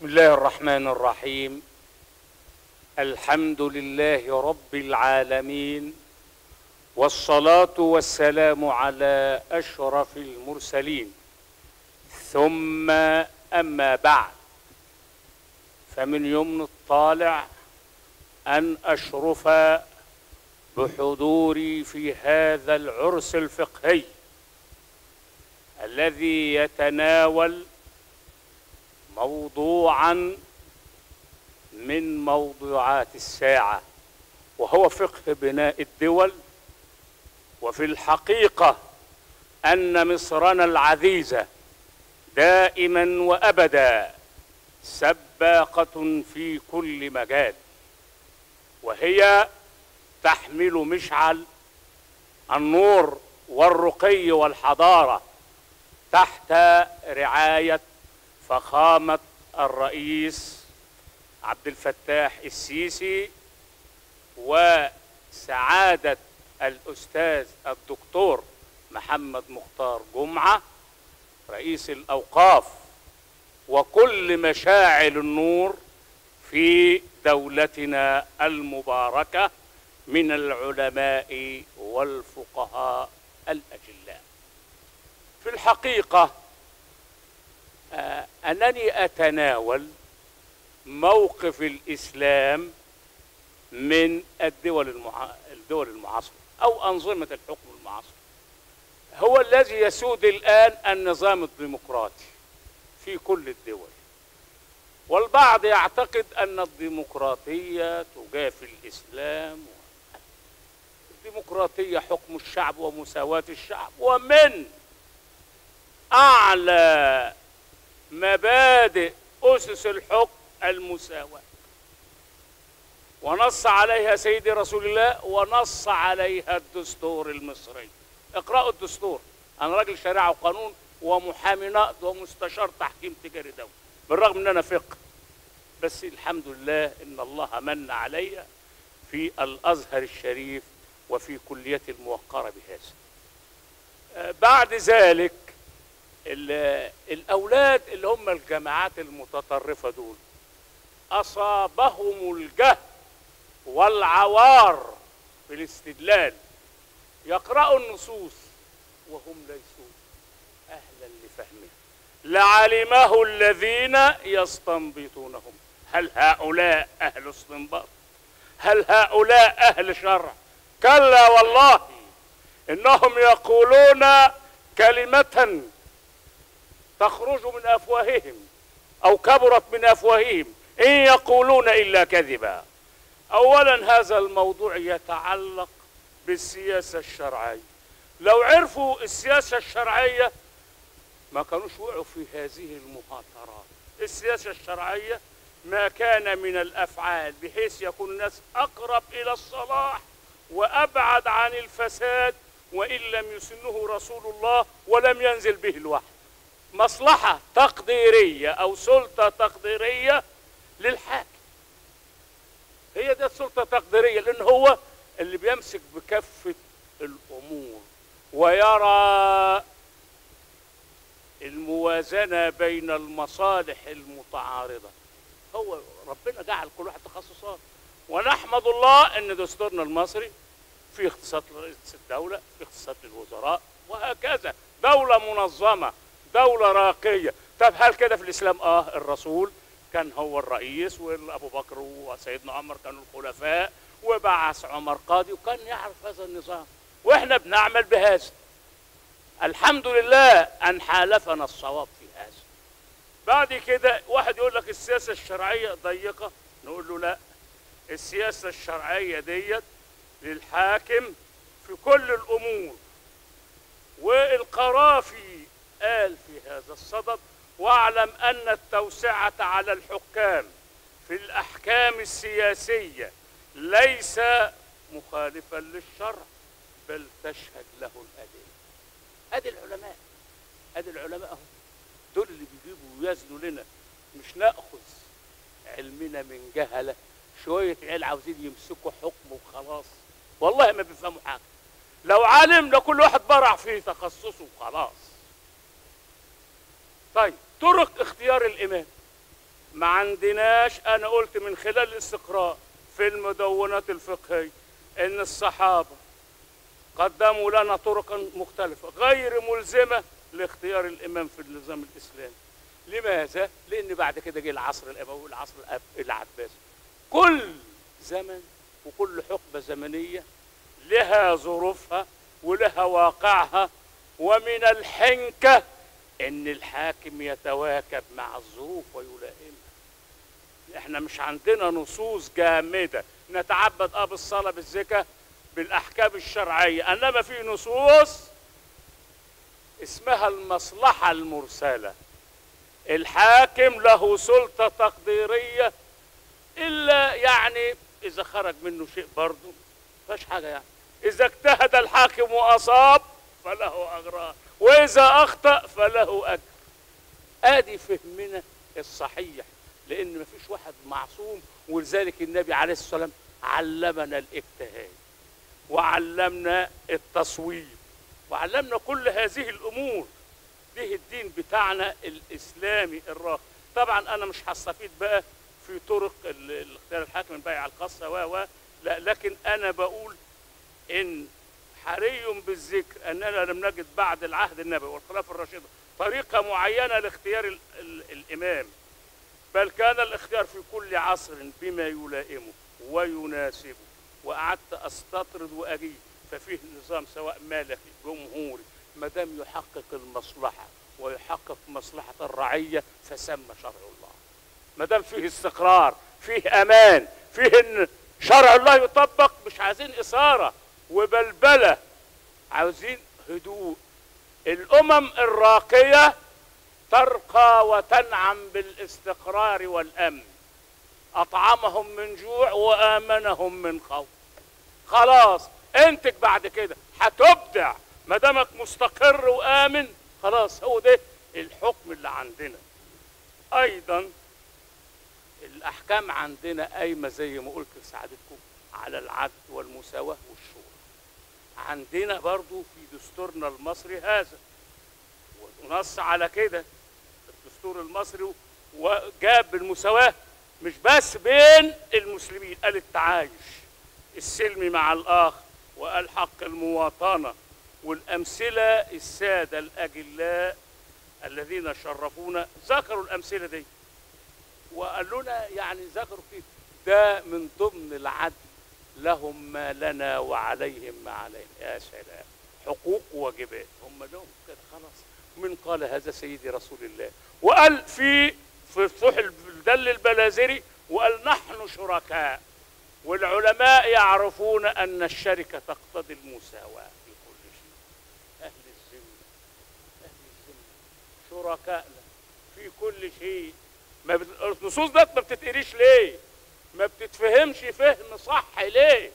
بسم الله الرحمن الرحيم الحمد لله رب العالمين والصلاه والسلام على اشرف المرسلين ثم اما بعد فمن يمن الطالع ان اشرف بحضوري في هذا العرس الفقهي الذي يتناول موضوعا من موضوعات الساعه وهو فقه بناء الدول وفي الحقيقه ان مصرنا العزيزه دائما وابدا سباقه في كل مجال وهي تحمل مشعل النور والرقي والحضاره تحت رعايه فخامه الرئيس عبد الفتاح السيسي وسعاده الاستاذ الدكتور محمد مختار جمعه رئيس الاوقاف وكل مشاعل النور في دولتنا المباركه من العلماء والفقهاء الاجلاء في الحقيقه آه انني اتناول موقف الاسلام من الدول المع... الدول المعاصره او انظمه الحكم المعاصره هو الذي يسود الان النظام الديمقراطي في كل الدول والبعض يعتقد ان الديمقراطيه تجافي الاسلام الديمقراطيه حكم الشعب ومساواه الشعب ومن اعلى مبادئ اسس الحكم المساواه ونص عليها سيدي رسول الله ونص عليها الدستور المصري اقرأوا الدستور انا راجل شريعه وقانون ومحامي نقد ومستشار تحكيم تجاري دولي بالرغم ان انا فقه بس الحمد لله ان الله من علي في الازهر الشريف وفي كليه الموقره بهذا بعد ذلك الاولاد اللي هم الجماعات المتطرفه دول اصابهم الجهل والعوار في الاستدلال يقرأوا النصوص وهم ليسوا أهلا لفهمها لعلمه الذين يستنبطونهم هل هؤلاء أهل استنباط هل هؤلاء أهل شرع كلا والله إنهم يقولون كلمة تخرج من أفواههم أو كبرت من أفواههم إن يقولون إلا كذبا اولا هذا الموضوع يتعلق بالسياسه الشرعيه لو عرفوا السياسه الشرعيه ما كانوش وقعوا في هذه المهاترات السياسه الشرعيه ما كان من الافعال بحيث يكون الناس اقرب الى الصلاح وابعد عن الفساد وان لم يسنه رسول الله ولم ينزل به الوحي مصلحه تقديريه او سلطه تقديريه للحاكم هي دي السلطه تقديريه لان هو اللي بيمسك بكفه الامور ويرى الموازنه بين المصالح المتعارضه هو ربنا جعل كل واحد تخصصات ونحمد الله ان دستورنا المصري في اختصاص لرئيس الدوله في اختصاص للوزراء وهكذا دوله منظمه دوله راقيه طب هل كده في الاسلام اه الرسول كان هو الرئيس وابو بكر وسيدنا عمر كانوا الخلفاء وبعث عمر قاضي وكان يعرف هذا النظام واحنا بنعمل بهذا الحمد لله ان حالفنا الصواب في هذا بعد كده واحد يقول لك السياسه الشرعيه ضيقه نقول له لا السياسه الشرعيه ديت للحاكم في كل الامور والقرافي قال في هذا الصدد واعلم ان التوسعه على الحكام في الاحكام السياسيه ليس مخالفا للشرع بل تشهد له الادله ادي العلماء ادي العلماء هم دول اللي بيجيبوا ويزنوا لنا مش ناخذ علمنا من جهله شويه عيال عاوزين يمسكوا حكم وخلاص والله ما بيفهموا حاجه لو عالم ده كل واحد برع في تخصصه وخلاص طيب طرق اختيار الامام ما عندناش انا قلت من خلال الاستقراء في المدونات الفقهيه ان الصحابه قدموا لنا طرقا مختلفه غير ملزمه لاختيار الامام في النظام الاسلامي لماذا لان بعد كده جه العصر الاموي والعصر الأب- العباسي كل زمن وكل حقبه زمنيه لها ظروفها ولها واقعها ومن الحنكه ان الحاكم يتواكب مع الظروف ويلائمها احنا مش عندنا نصوص جامده نتعبد اه بالصلاه بالزكاه بالاحكام الشرعيه انما في نصوص اسمها المصلحه المرسله الحاكم له سلطه تقديريه الا يعني اذا خرج منه شيء برضه فاش حاجه يعني اذا اجتهد الحاكم واصاب فله اجران واذا اخطا فله اجر ادي فهمنا الصحيح لان مفيش واحد معصوم ولذلك النبي عليه الصلاه والسلام علمنا الاجتهاد وعلمنا التصويب وعلمنا كل هذه الامور ده الدين بتاعنا الاسلامي الراقي طبعا انا مش هستفيد بقى في طرق ال- الاختيار الحاكم البيع الخاصه و و لا لكن انا بقول ان حري بالذكر اننا لم نجد بعد العهد النبوي والخلافه الراشده طريقه معينه لاختيار ال ال الامام بل كان الاختيار في كل عصر بما يلائمه ويناسبه وقعدت استطرد واجيب ففيه نظام سواء ملكي جمهوري ما دام يحقق المصلحه ويحقق مصلحه الرعيه فسمى شرع الله ما دام فيه استقرار فيه امان فيه ان شرع الله يطبق مش عايزين اثاره وبلبله عاوزين هدوء الامم الراقيه ترقى وتنعم بالاستقرار والامن اطعمهم من جوع وامنهم من خوف خلاص انتج بعد كده هتبدع ما دامك مستقر وامن خلاص هو ده الحكم اللي عندنا ايضا الاحكام عندنا قايمه زي ما قلت لسعادتكم على العدل والمساواه والشورى عندنا برضو في دستورنا المصري هذا ونص على كده الدستور المصري وجاب المساواة مش بس بين المسلمين قال التعايش السلمي مع الآخر وقال حق المواطنة والأمثلة السادة الأجلاء الذين شرفونا ذكروا الأمثلة دي وقالوا لنا يعني ذكروا كده ده من ضمن العدل لهم ما لنا وعليهم ما علينا يا سلام حقوق وواجبات هم لهم كده خلاص من قال هذا سيدي رسول الله وقال في في فتوح الدل البلازري وقال نحن شركاء والعلماء يعرفون ان الشركه تقتضي المساواه في كل شيء اهل الذمه اهل الذمه شركائنا في كل شيء ما بت... النصوص ديت ما بتتقريش ليه ما بتتفهمش فهم صح ليه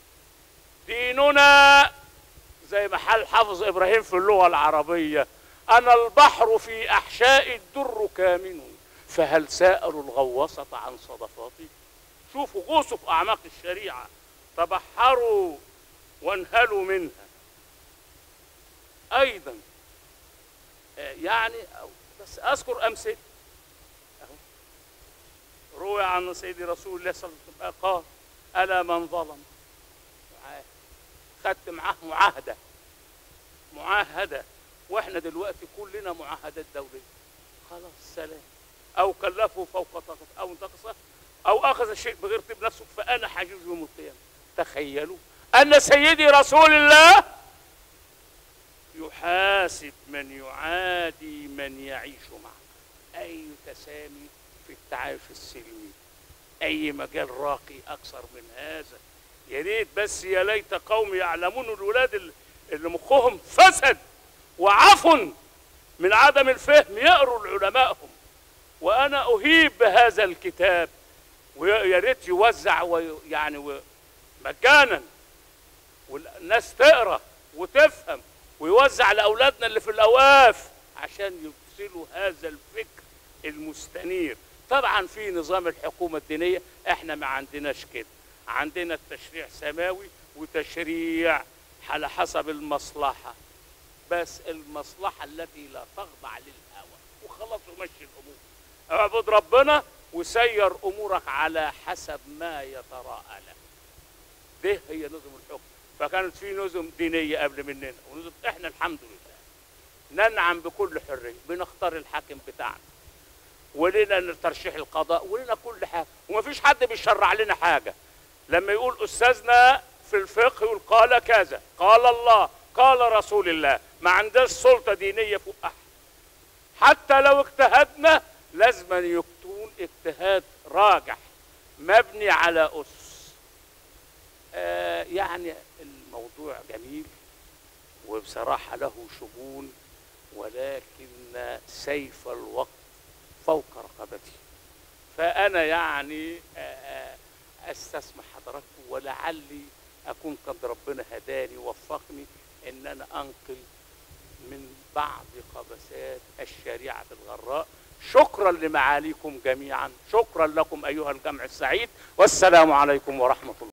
ديننا زي ما حال حافظ ابراهيم في اللغه العربيه انا البحر في احشاء الدر كامن فهل سائروا الغواصه عن صدفاتي شوفوا غوصوا في اعماق الشريعه تبحروا وانهلوا منها ايضا آه، يعني أو- بس اذكر امثله أهو. روي عن سيدي رسول الله صلى الله عليه وسلم قال الا من ظلم معاه خدت معاه معاهده معاهده واحنا دلوقتي كلنا معاهدات دوليه خلاص سلام او كلفه فوق طاقته او انتقصه او اخذ الشيء بغير طيب نفسه فانا حجوز يوم القيامه تخيلوا ان سيدي رسول الله يحاسب من يعادي من يعيش معه اي تسامي في التعايش السلمي اي مجال راقي اكثر من هذا يا ريت بس يا ليت قوم يعلمون الولاد اللي- اللي مخهم فسد وعفن من عدم الفهم يقروا لعلمائهم وانا اهيب بهذا الكتاب ويا ريت يوزع ويعني و- مجانا والناس تقرا وتفهم ويوزع لاولادنا اللي في الاواف عشان يرسلوا هذا الفكر المستنير طبعا في نظام الحكومه الدينيه احنا ما عندناش كده عندنا التشريع سماوي وتشريع على حسب المصلحه بس المصلحه التي لا تخضع للهوى وخلاص ومشي الامور اعبد ربنا وسير امورك على حسب ما يتراءى لك ده هي نظم الحكم فكانت في نظم دينيه قبل مننا ونظم احنا الحمد لله ننعم بكل حريه بنختار الحاكم بتاعنا ولنا ترشيح القضاء ولنا كل حاجه ومفيش حد بيشرع لنا حاجه لما يقول استاذنا في الفقه يقول قال كذا قال الله قال رسول الله ما عندناش سلطه دينيه فوق احد حتى لو اجتهدنا لازم يكون اجتهاد راجح مبني على اسس آه يعني الموضوع جميل وبصراحه له شجون ولكن سيف الوقت فوق رقبتي فانا يعني آه، آه، استسمح حضراتكم ولعلي اكون قد ربنا هداني ووفقني ان انا انقل من بعض قبسات الشريعه الغراء شكرا لمعاليكم جميعا شكرا لكم ايها الجمع السعيد والسلام عليكم ورحمه الله